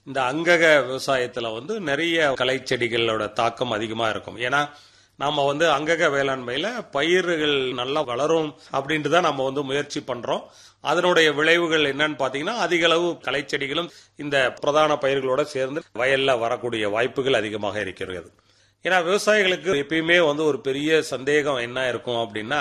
இந்த அங்கக விவசாயத்துல வந்து நிறைய களை செடிகளோட தாக்கம் அதிகமா இருக்கும் ஏன்னா நாம வந்து அங்கக வேளாண்மையில பயிர்கள் நல்லா வளரும் அப்படின்ட்டு தான் நம்ம வந்து முயற்சி பண்றோம் அதனுடைய விளைவுகள் என்னன்னு பாத்தீங்கன்னா அதிக அளவு களை செடிகளும் இந்த பிரதான பயிர்களோட சேர்ந்து வயல்ல வரக்கூடிய வாய்ப்புகள் அதிகமாக இருக்கிறது ஏன்னா விவசாயிகளுக்கு எப்பயுமே வந்து ஒரு பெரிய சந்தேகம் என்ன இருக்கும் அப்படின்னா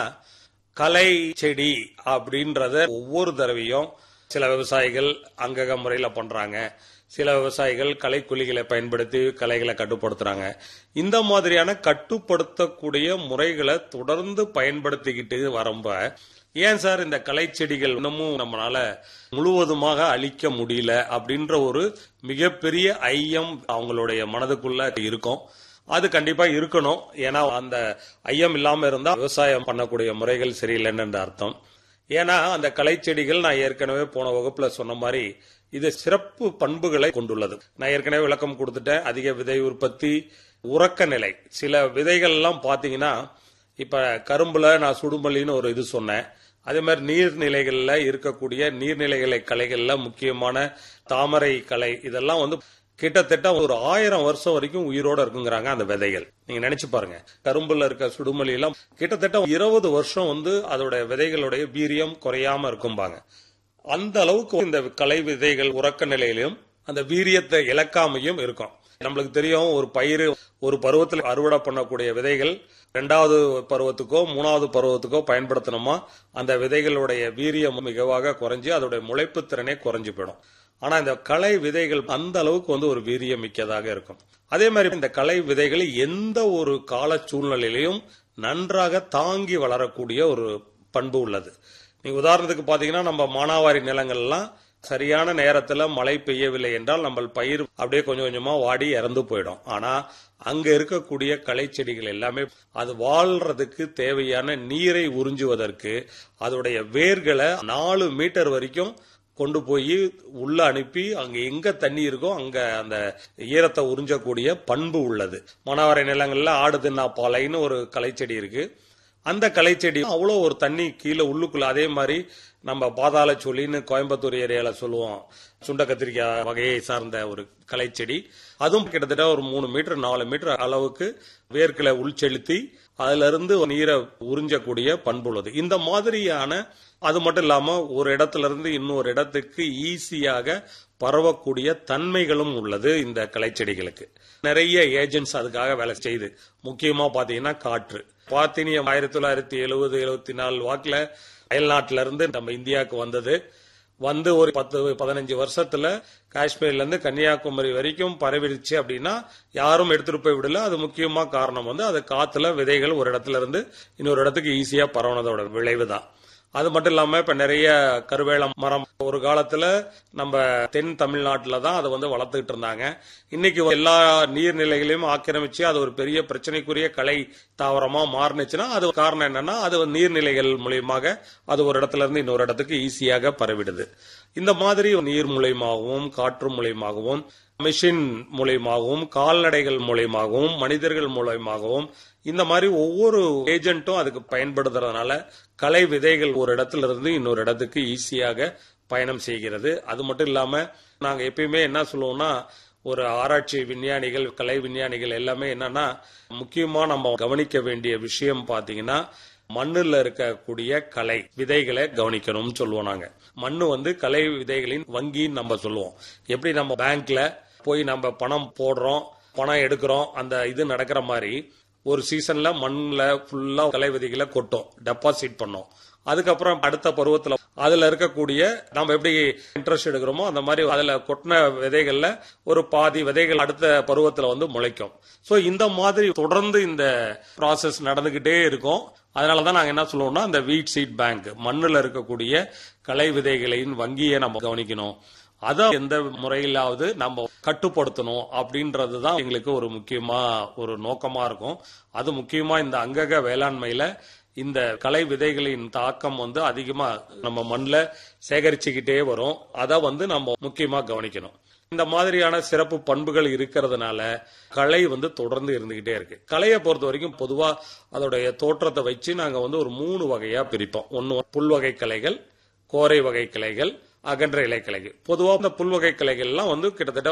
களை செடி அப்படின்றத ஒவ்வொரு தடவையும் சில விவசாயிகள் அங்கக முறையில பண்றாங்க சில விவசாயிகள் களைக்குழிகளை பயன்படுத்தி களைகளை கட்டுப்படுத்துறாங்க இந்த மாதிரியான கட்டுப்படுத்தக்கூடிய முறைகளை தொடர்ந்து பயன்படுத்திக்கிட்டு வரம்ப ஏன் சார் இந்த களை செடிகள் இன்னமும் நம்மளால முழுவதுமாக அழிக்க முடியல அப்படின்ற ஒரு மிகப்பெரிய ஐயம் அவங்களுடைய மனதுக்குள்ள இருக்கும் அது கண்டிப்பா இருக்கணும் ஏன்னா அந்த ஐயம் இல்லாம இருந்தா விவசாயம் பண்ணக்கூடிய முறைகள் சரியில்லைன்னு அர்த்தம் ஏன்னா அந்த களை செடிகள் நான் ஏற்கனவே போன வகுப்புல சொன்ன மாதிரி இது சிறப்பு பண்புகளை கொண்டுள்ளது நான் ஏற்கனவே விளக்கம் கொடுத்துட்டேன் அதிக விதை உற்பத்தி உறக்க நிலை சில விதைகள் எல்லாம் பாத்தீங்கன்னா இப்ப கரும்புல நான் சுடுமல்லின்னு ஒரு இது சொன்னேன் அதே மாதிரி நீர்நிலைகள்ல இருக்கக்கூடிய நீர்நிலைகளை கலைகள்ல முக்கியமான தாமரை கலை இதெல்லாம் வந்து கிட்டத்தட்ட ஒரு ஆயிரம் வருஷம் வரைக்கும் உயிரோட இருக்குங்கிறாங்க அந்த விதைகள் நீங்க நினைச்சு பாருங்க கரும்புல இருக்க சுடுமல்லி எல்லாம் கிட்டத்தட்ட இருபது வருஷம் வந்து அதோட விதைகளுடைய வீரியம் குறையாம இருக்கும்பாங்க அந்த அளவுக்கு இந்த களை விதைகள் உறக்க நிலையிலும் அந்த வீரியத்தை இழக்காமையும் இருக்கும் நம்மளுக்கு தெரியும் ஒரு பயிர் ஒரு பருவத்தில் அறுவடை பண்ணக்கூடிய விதைகள் ரெண்டாவது பருவத்துக்கோ மூணாவது பருவத்துக்கோ பயன்படுத்தணுமா அந்த விதைகளுடைய வீரியம் மிகவாக குறைஞ்சு அதோடைய முளைப்பு திறனே குறைஞ்சு போயிடும் ஆனா இந்த களை விதைகள் அந்த அளவுக்கு வந்து ஒரு வீரியம் மிக்கதாக இருக்கும் அதே மாதிரி இந்த களை விதைகள் எந்த ஒரு கால சூழ்நிலையிலையும் நன்றாக தாங்கி வளரக்கூடிய ஒரு பண்பு உள்ளது நீங்க உதாரணத்துக்கு பாத்தீங்கன்னா நம்ம மானாவாரி நிலங்கள்லாம் சரியான நேரத்துல மழை பெய்யவில்லை என்றால் நம்ம பயிர் அப்படியே கொஞ்சம் கொஞ்சமா வாடி இறந்து போயிடும் ஆனா அங்க இருக்கக்கூடிய களை செடிகள் எல்லாமே அது வாழ்றதுக்கு தேவையான நீரை உறிஞ்சுவதற்கு அதோடைய வேர்களை நாலு மீட்டர் வரைக்கும் கொண்டு போய் உள்ள அனுப்பி அங்க எங்க தண்ணி இருக்கோ அங்க அந்த ஈரத்தை உறிஞ்சக்கூடிய பண்பு உள்ளது மணவரை நிலங்கள்ல ஆடு தின்னா பாலைன்னு ஒரு களைச்செடி இருக்கு அந்த களைச்செடி அவ்வளோ ஒரு தண்ணி கீழே உள்ளுக்குள்ள அதே மாதிரி நம்ம பாதாள சொல்லின்னு கோயம்புத்தூர் ஏரியால சொல்லுவோம் சுண்ட கத்திரிக்காய் வகையை சார்ந்த ஒரு களைச்செடி அதுவும் கிட்டத்தட்ட ஒரு மூணு மீட்டர் நாலு மீட்டர் அளவுக்கு வேர்க்களை உள்செலுத்தி அதுல இருந்து நீரை உறிஞ்சக்கூடிய பண்பு உள்ளது இந்த மாதிரியான அது மட்டும் இல்லாம ஒரு இடத்துல இருந்து இன்னொரு இடத்துக்கு ஈஸியாக பரவக்கூடிய தன்மைகளும் உள்ளது இந்த களைச்செடிகளுக்கு நிறைய ஏஜென்ட்ஸ் அதுக்காக வேலை செய்யுது முக்கியமா பாத்தீங்கன்னா காற்று பாத்தினியம் ஆயிரத்தி தொள்ளாயிரத்தி எழுபது எழுபத்தி நாலு வாக்குல அயல்நாட்டில இருந்து நம்ம இந்தியாவுக்கு வந்தது வந்து ஒரு பத்து பதினஞ்சு வருஷத்துல காஷ்மீர்ல இருந்து கன்னியாகுமரி வரைக்கும் பரவிடுச்சு அப்படின்னா யாரும் எடுத்துட்டு போய் விடல அது முக்கியமா காரணம் வந்து அது காத்துல விதைகள் ஒரு இடத்துல இருந்து இன்னொரு இடத்துக்கு ஈஸியா பரவனதோட விளைவு தான் அது மட்டும் இல்லாம இப்ப நிறைய கருவேல மரம் ஒரு காலத்துல நம்ம தென் தமிழ்நாட்டுல தான் அதை வந்து வளர்த்துக்கிட்டு இருந்தாங்க இன்னைக்கு எல்லா நீர்நிலைகளையும் ஆக்கிரமிச்சு அது ஒரு பெரிய பிரச்சனைக்குரிய கலை தாவரமா மாறுனுச்சுன்னா அது காரணம் என்னன்னா அது நீர்நிலைகள் மூலியமாக அது ஒரு இடத்துல இருந்து இன்னொரு இடத்துக்கு ஈஸியாக பரவிடுது இந்த மாதிரி நீர் மூலியமாகவும் காற்று மூலியமாகவும் மிஷின் மூலியமாகவும் கால்நடைகள் மூலியமாகவும் மனிதர்கள் மூலியமாகவும் இந்த மாதிரி ஒவ்வொரு ஏஜென்ட்டும் அதுக்கு பயன்படுத்துறதுனால கலை விதைகள் ஒரு இடத்துல இருந்து இன்னொரு இடத்துக்கு ஈஸியாக பயணம் செய்கிறது அது மட்டும் இல்லாம நாங்க எப்பயுமே என்ன சொல்லுவோம்னா ஒரு ஆராய்ச்சி விஞ்ஞானிகள் கலை விஞ்ஞானிகள் எல்லாமே என்னன்னா முக்கியமா நம்ம கவனிக்க வேண்டிய விஷயம் பாத்தீங்கன்னா மண்ணுல இருக்கக்கூடிய கலை விதைகளை கவனிக்கணும்னு சொல்லுவோம் நாங்க மண்ணு வந்து கலை விதைகளின் வங்கின்னு நம்ம சொல்லுவோம் எப்படி நம்ம பேங்க்ல போய் நம்ம பணம் போடுறோம் பணம் எடுக்கிறோம் அந்த இது நடக்கிற மாதிரி ஒரு சீசன்ல மண்ணில் ஃபுல்லா கலை விதைகளை கொட்டும் டெபாசிட் பண்ணோம் அதுக்கப்புறம் அடுத்த பருவத்துல அதுல இருக்கக்கூடிய நம்ம எப்படி இன்ட்ரெஸ்ட் எடுக்கிறோமோ அந்த மாதிரி அதுல கொட்டின விதைகள்ல ஒரு பாதி விதைகள் அடுத்த பருவத்துல வந்து முளைக்கும் சோ இந்த மாதிரி தொடர்ந்து இந்த ப்ராசஸ் நடந்துகிட்டே இருக்கும் அதனாலதான் நாங்க என்ன சொல்லுவோம்னா இந்த வீட் சீட் பேங்க் மண்ணுல இருக்கக்கூடிய கலை விதைகளின் வங்கியை நம்ம கவனிக்கணும் அதை எந்த முறையிலாவது நம்ம கட்டுப்படுத்தணும் அப்படின்றது தான் எங்களுக்கு ஒரு முக்கியமா ஒரு நோக்கமா இருக்கும் அது முக்கியமா இந்த அங்கக வேளாண்மையில இந்த கலை விதைகளின் தாக்கம் வந்து அதிகமா நம்ம மண்ணில் சேகரிச்சுக்கிட்டே வரும் அதை வந்து நம்ம முக்கியமா கவனிக்கணும் இந்த மாதிரியான சிறப்பு பண்புகள் இருக்கிறதுனால கலை வந்து தொடர்ந்து இருந்துகிட்டே இருக்கு கலையை பொறுத்த வரைக்கும் பொதுவா அதோடைய தோற்றத்தை வச்சு நாங்க வந்து ஒரு மூணு வகையா பிரிப்போம் ஒன்னு புல்வகை கலைகள் கோரை வகை கிளைகள் அகன்ற இலைக்கிளைகள் பொதுவாக இந்த புல்வகை கிளைகள்லாம் வந்து கிட்டத்தட்ட